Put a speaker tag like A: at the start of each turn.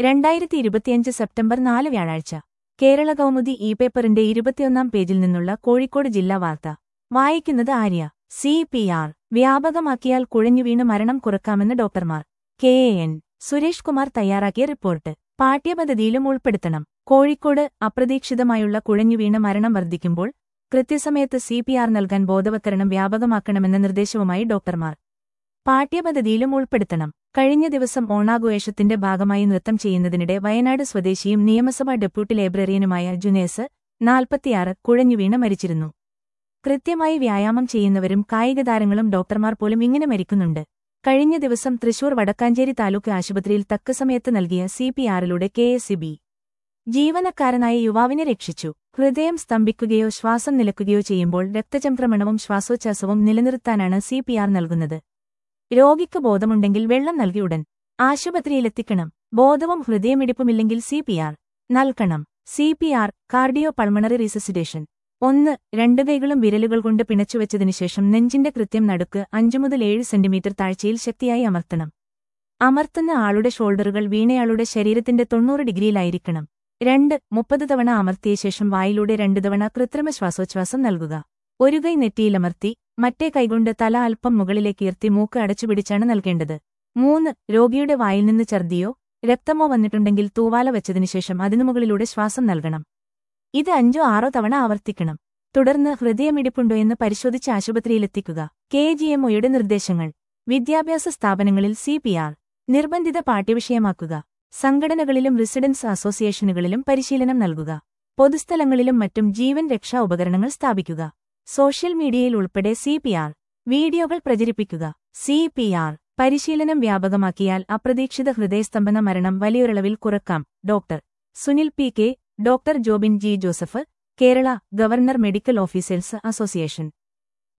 A: രണ്ടായിരത്തി ഇരുപത്തിയഞ്ച് സെപ്റ്റംബർ നാല് വ്യാഴാഴ്ച കേരള കൗമുദി ഇ പേപ്പറിന്റെ ഇരുപത്തിയൊന്നാം പേജിൽ നിന്നുള്ള കോഴിക്കോട് ജില്ലാ വാർത്ത വായിക്കുന്നത് ആര്യ സി പി ആർ വ്യാപകമാക്കിയാൽ കുഴഞ്ഞുവീണ് മരണം കുറക്കാമെന്ന് ഡോക്ടർമാർ K A N Suresh Kumar തയ്യാറാക്കിയ റിപ്പോർട്ട് പാഠ്യപദ്ധതിയിലും ഉൾപ്പെടുത്തണം കോഴിക്കോട് അപ്രതീക്ഷിതമായുള്ള കുഴഞ്ഞുവീണ് മരണം വർദ്ധിക്കുമ്പോൾ കൃത്യസമയത്ത് സി പി ആർ നൽകാൻ ബോധവത്കരണം വ്യാപകമാക്കണമെന്ന നിർദ്ദേശവുമായി ഡോക്ടർമാർ പാഠ്യപദ്ധതിയിലും ഉൾപ്പെടുത്തണം കഴിഞ്ഞ ദിവസം ഓണാഘോഷത്തിന്റെ ഭാഗമായി നൃത്തം ചെയ്യുന്നതിനിടെ വയനാട് സ്വദേശിയും നിയമസഭാ ഡെപ്യൂട്ടി ലൈബ്രറിയനുമായ ജുനേസ് നാൽപ്പത്തിയാറ് കുഴഞ്ഞുവീണ് മരിച്ചിരുന്നു കൃത്യമായി വ്യായാമം ചെയ്യുന്നവരും കായിക താരങ്ങളും ഡോക്ടർമാർ പോലും ഇങ്ങനെ മരിക്കുന്നുണ്ട് കഴിഞ്ഞ ദിവസം തൃശൂർ വടക്കാഞ്ചേരി താലൂക്ക് ആശുപത്രിയിൽ തക്കസമയത്ത് നൽകിയ സി പി ആറിലൂടെ കെ എസ് ബി ജീവനക്കാരനായ യുവാവിനെ രക്ഷിച്ചു ഹൃദയം സ്തംഭിക്കുകയോ ശ്വാസം നിലക്കുകയോ ചെയ്യുമ്പോൾ രക്തചംക്രമണവും ശ്വാസോച്ഛ്വാസവും നിലനിർത്താനാണ് സി പി ആർ നൽകുന്നത് രോഗിക്ക് ബോധമുണ്ടെങ്കിൽ വെള്ളം നൽകി ഉടൻ ആശുപത്രിയിലെത്തിക്കണം ബോധവും ഹൃദയമിടിപ്പുമില്ലെങ്കിൽ സി പി ആർ നൽകണം C P R cardio pulmonary resuscitation ഒന്ന് രണ്ടു കൈകളും വിരലുകൾ കൊണ്ട് പിണച്ചുവെച്ചതിനുശേഷം നെഞ്ചിന്റെ കൃത്യം നടുക്ക് അഞ്ചു മുതൽ ഏഴ് സെന്റിമീറ്റർ താഴ്ചയിൽ ശക്തിയായി അമർത്തണം അമർത്തുന്ന ആളുടെ ഷോൾഡറുകൾ വീണയാളുടെ ശരീരത്തിന്റെ തൊണ്ണൂറ് ഡിഗ്രിയിലായിരിക്കണം രണ്ട് മുപ്പത് തവണ അമർത്തിയ ശേഷം വായിലൂടെ രണ്ടു തവണ കൃത്രിമ ശ്വാസോച്ഛ്വാസം നൽകുക ഒരു കൈ നെറ്റിയിലമർത്തി മറ്റേ കൈകൊണ്ട് തല അല്പം മുകളിലേക്കുയർത്തി മൂക്ക് അടച്ചുപിടിച്ചാണ് നൽകേണ്ടത് മൂന്ന് രോഗിയുടെ വായിൽ നിന്ന് ഛർദിയോ രക്തമോ വന്നിട്ടുണ്ടെങ്കിൽ തൂവാല വെച്ചതിനുശേഷം അതിനു മുകളിലൂടെ ശ്വാസം നൽകണം ഇത് അഞ്ചോ ആറോ തവണ ആവർത്തിക്കണം തുടർന്ന് ഹൃദയമിടിപ്പുണ്ടോ എന്ന് പരിശോധിച്ച് ആശുപത്രിയിലെത്തിക്കുക കെ ജി എംഒയുടെ നിർദ്ദേശങ്ങൾ വിദ്യാഭ്യാസ സ്ഥാപനങ്ങളിൽ സി പി ആർ നിർബന്ധിത പാഠ്യവിഷയമാക്കുക സംഘടനകളിലും റെസിഡൻസ് അസോസിയേഷനുകളിലും പരിശീലനം നൽകുക പൊതുസ്ഥലങ്ങളിലും മറ്റും ജീവൻ രക്ഷാ ഉപകരണങ്ങൾ സ്ഥാപിക്കുക സോഷ്യൽ മീഡിയയിൽ ഉൾപ്പെടെ സി പി ആർ വീഡിയോകൾ പ്രചരിപ്പിക്കുക സി പി ആർ പരിശീലനം വ്യാപകമാക്കിയാൽ അപ്രതീക്ഷിത ഹൃദയസ്തംഭന മരണം വലിയൊരളവിൽ കുറക്കാം doctor Sunil P K doctor Jobin G Joseph Kerala government medical officers association